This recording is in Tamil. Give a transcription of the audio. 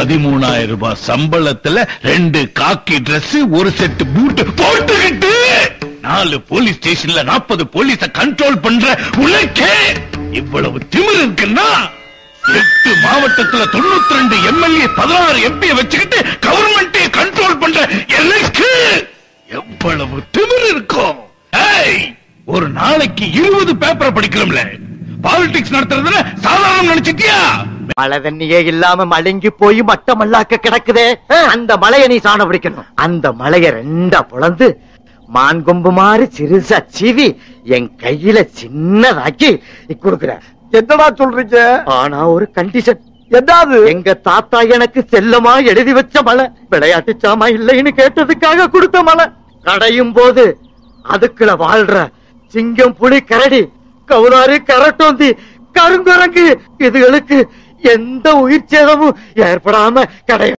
பதிமூணாயிரம் ரூபாய் சம்பளத்துல ரெண்டு காக்கி Dress ஒரு செட் பூட் போட்டுக்கிட்டு நாலு போலீஸ் ஸ்டேஷன்ல நாற்பது போலீஸ கண்ட்ரோல் பண்ற உனக்கே இவ்வளவு திமிரு இருக்குன்னா எட்டு மாவட்டத்துல தொண்ணூத்தி ரெண்டு எம்எல்ஏ பதினாறு எம்பி வச்சுக்கிட்டு கவர்மெண்ட்டை கண்ட்ரோல் பண்ற எனக்கு எவ்வளவு திமிரு இருக்கும் ஏய், ஒரு நாளைக்கு இருபது பேப்பரை படிக்கிறோம்ல பாலிடிக்ஸ் நடத்துறதுல சாதாரணம் நினைச்சிட்டியா மழை தண்ணியே இல்லாம மழுங்கி போய் மட்டமல்லாக்க கிடக்குதே அந்த மலைய நீ சாண பிடிக்கணும் அந்த மலைய ரெண்டா பொளந்து மான் கொம்பு மாதிரி சிறுசா சீவி என் கையில சின்னதாக்கி கொடுக்குற என்னடா சொல்றீங்க ஆனா ஒரு கண்டிஷன் என்னது எங்க தாத்தா எனக்கு செல்லமா எழுதி வச்ச மலை விளையாட்டு சாமா இல்லைன்னு கேட்டதுக்காக கொடுத்த மலை கடையும் போது அதுக்குள்ள வாழ்ற சிங்கம் புலி கரடி கவுனாரு கரட்டோந்தி கருங்குரங்கு இதுகளுக்கு எந்த உயிர் சேதமும் ஏற்படாம கடை